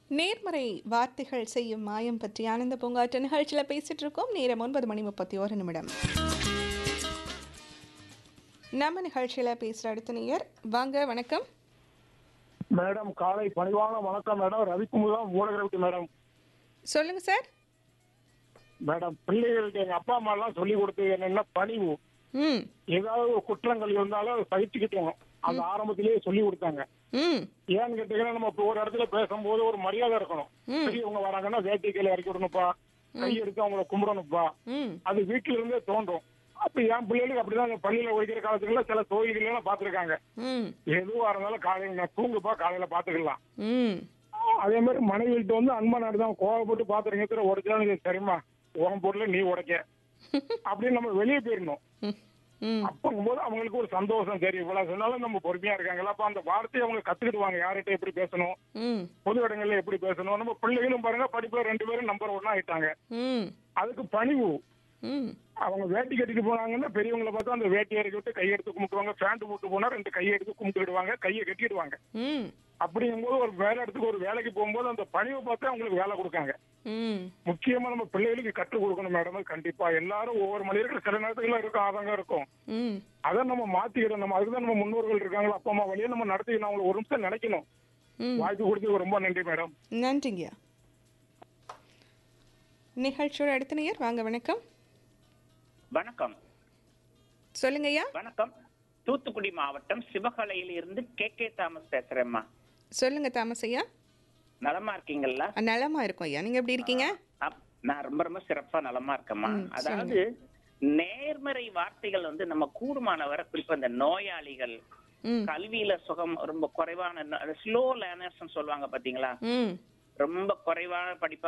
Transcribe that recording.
நேர்மறை வார்த்தைகள் செய்யும் மாயம் பற்றி ஆனந்த பூங்காற்று நிகழ்ச்சியில் பேசிட்டு இருக்கோம் நேரம் ஒன்பது மணி முப்பத்தி ஒரு நிமிடம் நம்ம நிகழ்ச்சியில் பேசுகிற அடுத்த நேயர் வாங்க வணக்கம் மேடம் காலை பணிவான வணக்கம் மேடம் ரவிக்குமுர் தான் ஊடகரவிட்டு மேடம் சொல்லுங்க சார் மேடம் பிள்ளைகளுக்கு எங்க அப்பா அம்மா எல்லாம் சொல்லி கொடுத்தது என்னன்னா பணிவு ம் ஏதாவது ஒரு குற்றங்கள் இருந்தாலும் அதை சகிச்சுக்கிட்டோம் அந்த ஆரம்பத்திலேயே சொல்லி கொடுத்தாங்க ம் ஏன்னு கேட்டீங்கன்னா நம்ம இப்போ ஒரு இடத்துல பேசும்போது ஒரு மரியாதை இருக்கணும் ம். பெரியவங்க வராங்கன்னா வேட்டி கையில இறக்கி விடணும்ப்பா கை எடுத்து அவங்கள கும்பிடணும்ப்பா ம் அது வீட்டுல இருந்தே தோன்றும் அப்ப என் பிள்ளைகளுக்கு அப்படிதான் அந்த பள்ளியில ஒழிக்கிற காலத்துல சில தொழில்கள் எல்லாம் பாத்துருக்காங்க ம் எதுவா இருந்தாலும் காலையில நான் தூங்குப்பா காலையில பாத்துக்கலாம் ம் அதே மாதிரி மனைவிகிட்ட வந்து அன்பா நடதான் கோவப்பட்டு பாத்துறீங்க உடைச்சாலும் சரிம்மா உன் பொருளை நீ உடைக்க அப்படின்னு நம்ம வெளியே போயிடணும் ம் ம் அப்பங்கும்போது அவங்களுக்கு ஒரு சந்தோஷம் சரி இவ்வளவு சொன்னாலும் நம்ம பொறுமையா இருக்காங்களா அப்ப அந்த வார்த்தையை அவங்க கத்துக்கிடுவாங்க யார்கிட்ட எப்படி பேசணும் ம் பொது இடங்கள்ல எப்படி பேசணும் நம்ம பிள்ளைகளும் பாருங்க படிப்புல ரெண்டு பேரும் நம்பர் ஒன்னா ஆயிட்டாங்க ம் அதுக்கு பணிவு ம் அவங்க வேட்டி கட்டிட்டு போனாங்கன்னா பெரியவங்களை பார்த்தா அந்த வேட்டி இறக்கி விட்டு கையெடுத்து கும்பிட்டுவாங்க பேண்ட் போட்டு போனா ரெண்டு கையை எடுத்து கும்பிட்டுடுவாங்க கையை கட்டிடுவாங்க ம் அப்படிங்கும்போது ஒரு வேலை இடத்துக்கு ஒரு வேலைக்கு போகும்போது அந்த பணிவை பார்த்து அவங்களுக்கு வேலை கொடுக்காங்க ம் முக்கியமா நம்ம பிள்ளைகளுக்கு கற்றுக் கொடுக்கணும் மேடம் கண்டிப்பா எல்லாரும் ஒவ்வொரு மனிதர்கள் சில நேரத்துல இருக்கும் ஆதங்கம் இருக்கும் ம் அதை நம்ம மாத்திக்கிறோம் நம்ம அதுதான் நம்ம முன்னோர்கள் இருக்காங்களா அப்பா அம்மா வழியே நம்ம நடத்திக்கணும் அவங்களை ஒரு நிமிஷம் நினைக்கணும் ம் வாய்ப்பு கொடுத்ததுக்கு ரொம்ப நன்றி மேடம் நன்றிங்கய்யா நிகழ்ச்சியோட அடுத்த நேயர் வாங்க வணக்கம் வணக்கம் சொல்லுங்கய்யா வணக்கம் தூத்துக்குடி மாவட்டம் சிவகலையில இருந்து கே கே தாமஸ் பேசுறேம்மா சொல்லுங்க தாமஸ் ஐயா நலமா இருக்கீங்களா அஹ், நலமா இருக்கும் ஐயா நீங்க எப்படி இருக்கீங்க அப்- நான் ரொம்ப ரொம்ப சிறப்பா நலமா இருக்கேம்மா ம், அதாவது நேர்மறை வார்த்தைகள் வந்து நம்ம கூடுமானவரை குறிப்பா இந்த நோயாளிகள் ம் கல்வியில சுகம் ரொம்ப குறைவான ஸ்லோ லேர்னர்ஸ் சொல்லுவாங்க பாத்தீங்களா ம் ரொம்ப குறைவான படிப்பா